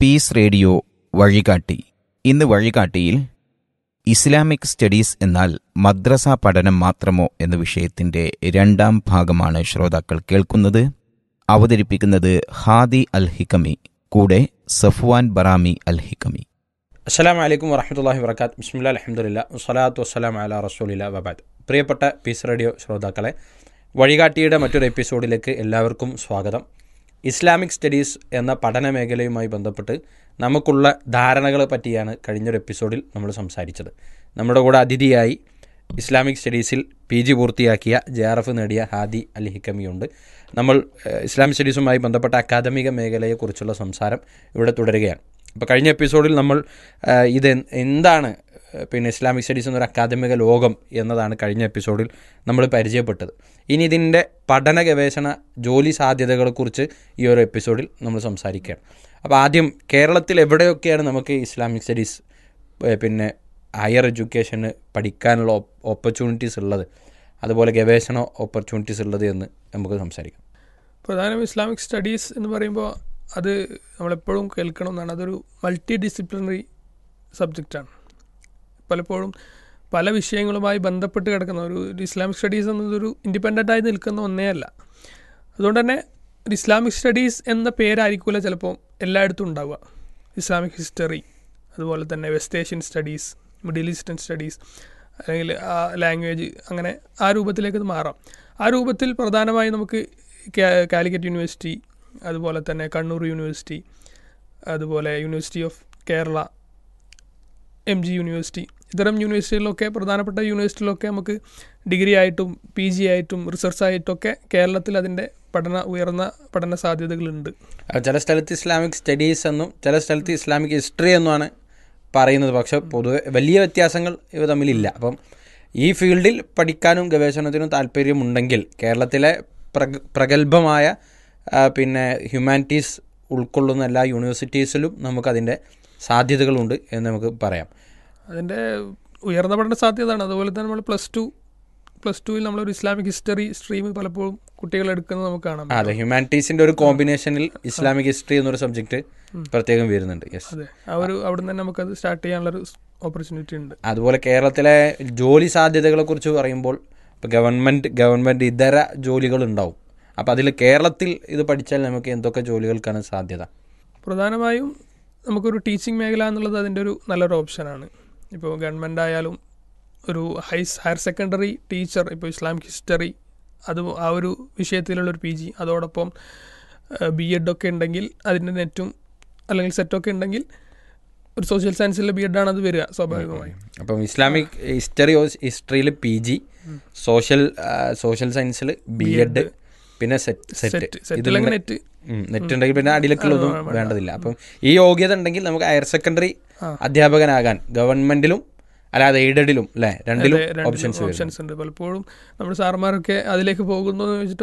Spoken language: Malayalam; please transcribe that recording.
പീസ് റേഡിയോ വഴികാട്ടി ഇന്ന് വഴികാട്ടിയിൽ ഇസ്ലാമിക് സ്റ്റഡീസ് എന്നാൽ മദ്രസ പഠനം മാത്രമോ എന്ന വിഷയത്തിന്റെ രണ്ടാം ഭാഗമാണ് ശ്രോതാക്കൾ കേൾക്കുന്നത് അവതരിപ്പിക്കുന്നത് ഹാദി അൽ ഹിക്കമി കൂടെ സഫ്വാൻ ബറാമി അൽ ഹിക്കമി അസ്സലാം വലൈക്കും വറഹമത്തല്ലാഹി വർക്കാത്ത് ബിസ്മില്ല അലഹമുല്ല വസ്സലാത്തു വസ്സലാം അല റസൂലില്ല വബാദ് പ്രിയപ്പെട്ട പീസ് റേഡിയോ ശ്രോതാക്കളെ വഴികാട്ടിയുടെ മറ്റൊരു എപ്പിസോഡിലേക്ക് എല്ലാവർക്കും സ്വാഗതം ഇസ്ലാമിക് സ്റ്റഡീസ് എന്ന പഠന മേഖലയുമായി ബന്ധപ്പെട്ട് നമുക്കുള്ള ധാരണകളെ പറ്റിയാണ് കഴിഞ്ഞൊരു എപ്പിസോഡിൽ നമ്മൾ സംസാരിച്ചത് നമ്മുടെ കൂടെ അതിഥിയായി ഇസ്ലാമിക് സ്റ്റഡീസിൽ പി ജി പൂർത്തിയാക്കിയ ജെ ആർ എഫ് നേടിയ ഹാദി അൽ ഹിക്കമിയുണ്ട് നമ്മൾ ഏഹ്, ഇസ്ലാമിക് സ്റ്റഡീസുമായി ബന്ധപ്പെട്ട അക്കാദമിക മേഖലയെക്കുറിച്ചുള്ള സംസാരം ഇവിടെ തുടരുകയാണ് അപ്പോൾ കഴിഞ്ഞ എപ്പിസോഡിൽ നമ്മൾ ഏഹ്, ഇത് എന്ത് എന്താണ് ഏഹ്, പിന്നെ ഇസ്ലാമിക് സ്റ്റഡീസ് എന്നൊരു അക്കാദമിക ലോകം എന്നതാണ് കഴിഞ്ഞ എപ്പിസോഡിൽ നമ്മൾ പരിചയപ്പെട്ടത് ഇനി ഇതിൻ്റെ പഠന ഗവേഷണ ജോലി സാധ്യതകളെക്കുറിച്ച് ഈ ഒരു എപ്പിസോഡിൽ നമ്മൾ സംസാരിക്കുകയാണ് അപ്പോൾ ആദ്യം കേരളത്തിൽ എവിടെയൊക്കെയാണ് നമുക്ക് ഇസ്ലാമിക് സ്റ്റഡീസ് ഏഹ്, പിന്നെ ഹയർ എഡ്യൂക്കേഷന് പഠിക്കാനുള്ള ഓപ്പർച്യൂണിറ്റീസ് ഉള്ളത് അതുപോലെ ഗവേഷണ ഓപ്പർച്യൂണിറ്റീസ് ഉള്ളത് എന്ന് നമുക്ക് സംസാരിക്കാം പ്രധാനം ഇസ്ലാമിക് സ്റ്റഡീസ് എന്ന് പറയുമ്പോൾ അത് നമ്മളെപ്പോഴും കേൾക്കണം എന്നാണ് അതൊരു മൾട്ടി ഡിസിപ്ലിനറി സബ്ജക്റ്റാണ് പലപ്പോഴും പല വിഷയങ്ങളുമായി ബന്ധപ്പെട്ട് കിടക്കുന്ന ഒരു ഒരു ഇസ്ലാമിക് സ്റ്റഡീസ് എന്നതൊരു ഇൻഡിപെൻഡൻ്റ് ആയി നിൽക്കുന്ന ഒന്നേ അല്ല അതുകൊണ്ട് തന്നെ ഒരു ഇസ്ലാമിക് സ്റ്റഡീസ് എന്ന പേരായിരിക്കില്ല ചിലപ്പോൾ എല്ലായിടത്തും ഉണ്ടാവുക ഇസ്ലാമിക് ഹിസ്റ്ററി അതുപോലെ തന്നെ West Asian studies Middle Eastern studies അല്ലെങ്കിൽ ആ ലാംഗ്വേജ് അങ്ങനെ ആ രൂപത്തിലേക്ക് ഇത് മാറാം ആ രൂപത്തിൽ പ്രധാനമായും നമുക്ക് കാ- കാലിക്കറ്റ് യൂണിവേഴ്സിറ്റി അതുപോലെ തന്നെ കണ്ണൂർ യൂണിവേഴ്സിറ്റി അതുപോലെ university of Kerala M G university ഇത്തരം യൂണിവേഴ്സിറ്റികളിലൊക്കെ പ്രധാനപ്പെട്ട യൂണിവേഴ്സിറ്റികളിലൊക്കെ നമുക്ക് ഡിഗ്രി ആയിട്ടും പി ജി ആയിട്ടും റിസർച്ച് ആയിട്ടൊക്കെ കേരളത്തിൽ അതിൻ്റെ പഠന ഉയർന്ന പഠന സാധ്യതകളുണ്ട് അഹ് ചില സ്ഥലത്ത് ഇസ്ലാമിക് സ്റ്റഡീസ് എന്നും ചില സ്ഥലത്ത് ഇസ്ലാമിക് ഹിസ്റ്ററി എന്നുമാണ് പറയുന്നത് പക്ഷെ പൊതുവെ വലിയ വ്യത്യാസങ്ങൾ ഇവ തമ്മിലില്ല അപ്പം ഈ ഫീൽഡിൽ പഠിക്കാനും ഗവേഷണത്തിനും താല്പര്യമുണ്ടെങ്കിൽ കേരളത്തിലെ പ്രഗ പ്രഗത്ഭമായ ആ, പിന്നെ ഹ്യൂമാനിറ്റീസ് ഉൾക്കൊള്ളുന്ന എല്ലാ യൂണിവേഴ്സിറ്റീസിലും നമുക്കതിൻ്റെ സാധ്യതകളുണ്ട് എന്ന് നമുക്ക് പറയാം അതിൻ്റെ ഉയർന്ന പഠന സാധ്യതയാണ് അതുപോലെ തന്നെ നമ്മൾ പ്ലസ് ടു പ്ലസ് ടുവിൽ നമ്മളൊരു ഇസ്ലാമിക് ഹിസ്റ്ററി സ്ട്രീം പലപ്പോഴും കുട്ടികൾ എടുക്കുന്നത് നമുക്ക് കാണാം ആ, അതെ ഹ്യൂമാനിറ്റീസിൻ്റെ ഒരു കോമ്പിനേഷനിൽ ഇസ്ലാമിക് ഹിസ്റ്ററി എന്നൊരു സബ്ജക്റ്റ് പ്രത്യേകം വരുന്നുണ്ട് യെസ് അതെ ആ ഒരു അവിടെ നിന്ന് തന്നെ നമുക്കത് സ്റ്റാർട്ട് ചെയ്യാനുള്ളൊരു ഓപ്പർച്യൂണിറ്റി ഉണ്ട് അതുപോലെ കേരളത്തിലെ ജോലി സാധ്യതകളെ കുറിച്ച് പറയുമ്പോൾ ഇപ്പോൾ ഗവൺമെൻറ് ഗവൺമെൻറ് ഇതര ജോലികൾ ഉണ്ടാവും അപ്പോൾ അതിൽ കേരളത്തിൽ ഇത് പഠിച്ചാൽ നമുക്ക് എന്തൊക്കെ ജോലികൾക്കാണ് സാധ്യത പ്രധാനമായും നമുക്കൊരു ടീച്ചിങ് മേഖല എന്നുള്ളത് അതിൻ്റെ ഒരു നല്ലൊരു ഓപ്ഷനാണ് ഇപ്പോൾ ഗവൺമെൻറ് ആയാലും ഒരു ഹൈ ഹയർ സെക്കൻഡറി ടീച്ചർ ഇപ്പോൾ ഇസ്ലാമിക് ഹിസ്റ്ററി അത് ആ ഒരു വിഷയത്തിലുള്ളൊരു പി ജി അതോടൊപ്പം ബി എഡ് ഒക്കെ ഉണ്ടെങ്കിൽ അതിൻ്റെ നെറ്റും അല്ലെങ്കിൽ സെറ്റൊക്കെ ഉണ്ടെങ്കിൽ ഒരു സോഷ്യൽ സയൻസിലെ ബി എഡാണ് അത് വരിക സ്വാഭാവികമായും അപ്പം ഇസ്ലാമിക് ഹിസ്റ്ററി ഹിസ്റ്ററിയിൽ പി ജി സോഷ്യൽ സോഷ്യൽ സയൻസിൽ ബി എഡ് പിന്നെ സെറ്റ് സെറ്റ് സെറ്റ് സെറ്റില്ലെങ്കിൽ നെറ്റ് നെറ്റ് ഉണ്ടെങ്കിൽ പിന്നെ അടിയിലേക്കുള്ളതൊന്നും വേണ്ടതില്ല അപ്പം ഈ യോഗ്യത ഉണ്ടെങ്കിൽ നമുക്ക് ഹയർ സെക്കൻഡറി അധ്യാപകനാകാൻ ഗവൺമെന്റിലും അല്ലാതെ എയ്ഡഡിലും അല്ലേ രണ്ടിലും ഓപ്ഷൻസ് വരും ഓപ്ഷൻസ് ഉണ്ട് പലപ്പോഴും നമ്മുടെ സാർമാരൊക്കെ അതിലേക്ക് പോകുന്നു എന്ന് വെച്ചിട്ട്